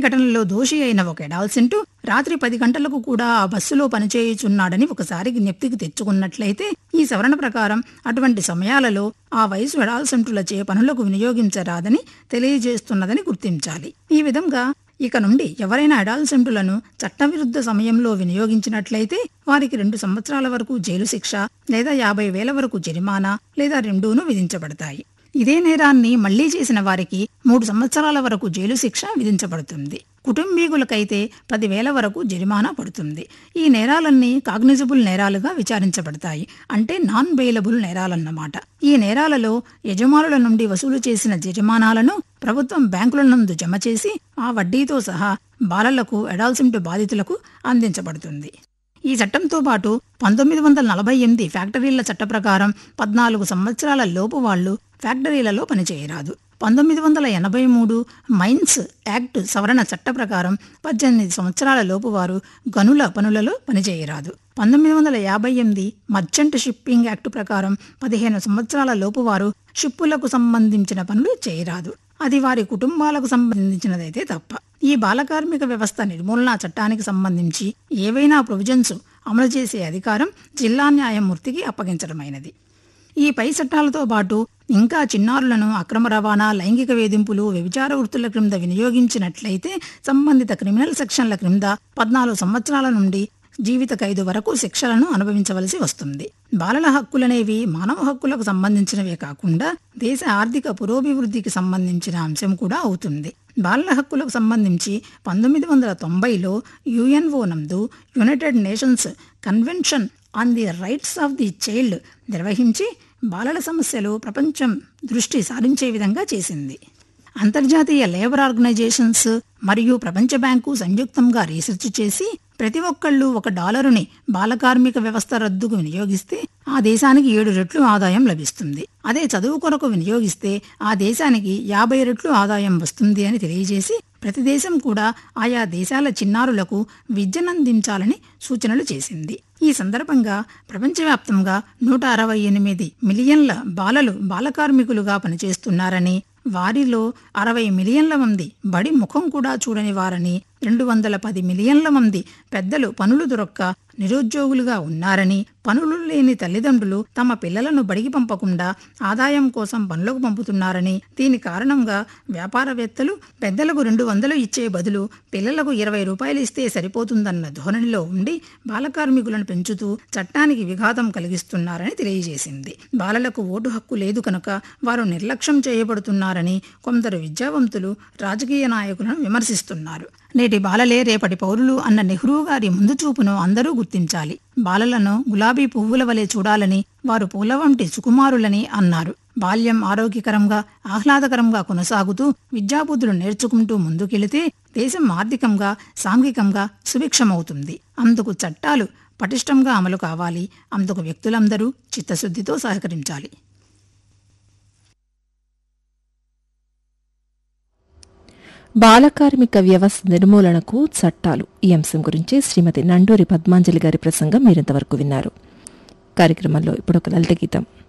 ఘటనలో దోషి అయిన ఒక ఎడాల్సింటూ రాత్రి పది గంటలకు కూడా ఆ బస్సులో పనిచేయుచున్నాడని ఒకసారి జ్ఞప్తికి తెచ్చుకున్నట్లయితే ఈ సవరణ ప్రకారం అటువంటి సమయాలలో ఆ వయసు ఎడాల్సింటులచే పనులకు వినియోగించరాదని తెలియజేస్తున్నదని గుర్తించాలి ఈ విధంగా ఇక నుండి ఎవరైనా అడాల్సెంటులను చట్టవిరుద్ధ సమయంలో వినియోగించినట్లయితే వారికి రెండు సంవత్సరాల వరకు జైలు శిక్ష లేదా యాభై వేల వరకు జరిమానా లేదా రెండూను విధించబడతాయి ఇదే నేరాన్ని మళ్లీ చేసిన వారికి మూడు సంవత్సరాల వరకు జైలు శిక్ష విధించబడుతుంది కుటుంబీకులకైతే పదివేల వరకు జరిమానా పడుతుంది ఈ నేరాలన్నీ కాగ్నిజబుల్ నేరాలుగా విచారించబడతాయి అంటే నాన్ బెయిలబుల్ నేరాలన్నమాట ఈ నేరాలలో యజమానుల నుండి వసూలు చేసిన జరిమానాలను ప్రభుత్వం బ్యాంకుల నందు జమ చేసి ఆ వడ్డీతో సహా బాలలకు అడాల్సింటు బాధితులకు అందించబడుతుంది ఈ చట్టంతో పాటు పంతొమ్మిది వందల నలభై ఎనిమిది ఫ్యాక్టరీల చట్ట ప్రకారం పద్నాలుగు సంవత్సరాల లోపు వాళ్లు ఫ్యాక్టరీలలో పనిచేయరాదు పంతొమ్మిది వందల ఎనభై మూడు మైన్స్ యాక్ట్ సవరణ చట్ట ప్రకారం పద్దెనిమిది సంవత్సరాల లోపు వారు గనుల పనులలో పనిచేయరాదు పంతొమ్మిది వందల యాభై ఎనిమిది మర్చెంట్ షిప్పింగ్ యాక్ట్ ప్రకారం పదిహేను సంవత్సరాల లోపు వారు షిప్పులకు సంబంధించిన పనులు చేయరాదు అది వారి కుటుంబాలకు సంబంధించినదైతే తప్ప ఈ బాలకార్మిక వ్యవస్థ నిర్మూలన చట్టానికి సంబంధించి ఏవైనా ప్రొవిజన్స్ అమలు చేసే అధికారం జిల్లా న్యాయమూర్తికి అప్పగించడమైనది ఈ పై చట్టాలతో పాటు ఇంకా చిన్నారులను అక్రమ రవాణా లైంగిక వేధింపులు వ్యభిచార వృత్తుల క్రింద వినియోగించినట్లయితే సంబంధిత క్రిమినల్ సెక్షన్ల క్రింద పద్నాలుగు సంవత్సరాల నుండి జీవిత ఖైదు వరకు శిక్షలను అనుభవించవలసి వస్తుంది బాలల హక్కులనేవి మానవ హక్కులకు సంబంధించినవే కాకుండా దేశ ఆర్థిక పురోభివృద్ధికి సంబంధించిన అంశం కూడా అవుతుంది బాలల హక్కులకు సంబంధించి పంతొమ్మిది వందల తొంభైలో యుఎన్ఓ నందు united nations convention on the rights of the child నిర్వహించి బాలల సమస్యలు ప్రపంచం దృష్టి సారించే విధంగా చేసింది అంతర్జాతీయ లేబర్ ఆర్గనైజేషన్స్ మరియు ప్రపంచ బ్యాంకు సంయుక్తంగా రీసెర్చ్ చేసి ప్రతి ఒక్కళ్ళు ఒక డాలరుని బాలకార్మిక వ్యవస్థ రద్దుకు వినియోగిస్తే ఆ దేశానికి ఏడు రెట్లు ఆదాయం లభిస్తుంది అదే చదువు కొరకు వినియోగిస్తే ఆ దేశానికి యాభై రెట్లు ఆదాయం వస్తుంది అని తెలియజేసి ప్రతి దేశం కూడా ఆయా దేశాల చిన్నారులకు విద్యనందించాలని సూచనలు చేసింది ఈ సందర్భంగా ప్రపంచవ్యాప్తంగా నూట అరవై ఎనిమిది మిలియన్ల బాలలు బాలకార్మికులుగా పనిచేస్తున్నారని వారిలో అరవై మిలియన్ల మంది బడి ముఖం కూడా చూడని వారని రెండు వందల పది మిలియన్ల మంది పెద్దలు పనులు దొరక్క నిరుద్యోగులుగా ఉన్నారని పనులు లేని తల్లిదండ్రులు తమ పిల్లలను బడికి పంపకుండా ఆదాయం కోసం పనులకు పంపుతున్నారని దీని కారణంగా వ్యాపారవేత్తలు పెద్దలకు రెండు వందలు ఇచ్చే బదులు పిల్లలకు ఇరవై రూపాయలు ఇస్తే సరిపోతుందన్న ధోరణిలో ఉండి బాలకార్మికులను పెంచుతూ చట్టానికి విఘాతం కలిగిస్తున్నారని తెలియజేసింది బాలలకు ఓటు హక్కు లేదు కనుక వారు నిర్లక్ష్యం చేయబడుతున్నారని కొందరు విద్యావంతులు రాజకీయ నాయకులను విమర్శిస్తున్నారు నేటి బాలలే రేపటి పౌరులు అన్న నెహ్రూ గారి ముందు చూపును అందరూ గుర్తించాలి బాలలను గులాబీ పువ్వుల వలె చూడాలని వారు పూల వంటి సుకుమారులని అన్నారు బాల్యం ఆరోగ్యకరంగా ఆహ్లాదకరంగా కొనసాగుతూ విద్యాబుద్ధులు నేర్చుకుంటూ ముందుకెళితే దేశం ఆర్థికంగా సాంఘికంగా సుభిక్షమవుతుంది అందుకు చట్టాలు పటిష్టంగా అమలు కావాలి అందుకు వ్యక్తులందరూ చిత్తశుద్ధితో సహకరించాలి బాలకార్మిక వ్యవస్థ నిర్మూలనకు చట్టాలు ఈ అంశం గురించి శ్రీమతి నండూరి పద్మాంజలి గారి ప్రసంగం మీరింతవరకు విన్నారు కార్యక్రమంలో ఇప్పుడు ఒక లలిత గీతం